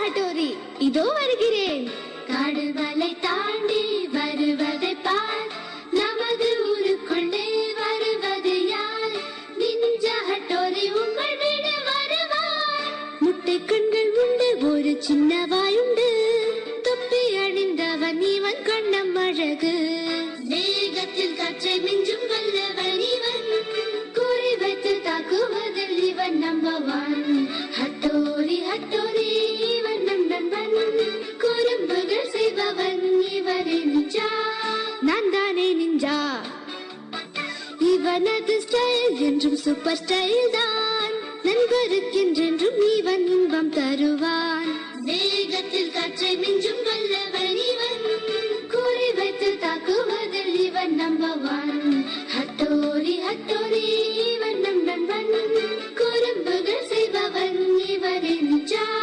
Hattori இதோ வருகிறேன் காடுமலை தாண்டி வருவதை பார் நமது ஊருக்குள்ளே வருவது யார் நிஞ்சா ஹட்டோரி உங்கள் வீடு வருவார் முட்டை கண்கள் உண்டு ஒரு சின்ன வாயுண்டு தொப்பி அணிந்தவன் இவன் கண்ணம் அழகு வேகத்தில் காற்றை மிஞ்சும் வல்லவன் இவன் குறி வைத்து தாக்குவதில் இவன் நம்பவான் ஹட்டோரி ஹட்டோரி இவன் நம் நண்பன் குறும்புகள் செய்பவன் இவரின் நிஞ்சா நான் தானே நிஞ்சா இவனது ஸ்டைல் என்றும் சூப்பர் ஸ்டைல் தான் நண்பருக்கென்றென்றும் இவன் இன்பம் தருவான் வேகத்தில் காற்றை மிஞ்சும் வல்லவன் இவன் குறி வைத்து தாக்குவதில் இவன் நம்பவான் ஹட்டோரி ஹட்டோரி இவன் நம் நண்பன் குறும்புகள் செய்பவன் இவரின் ஜா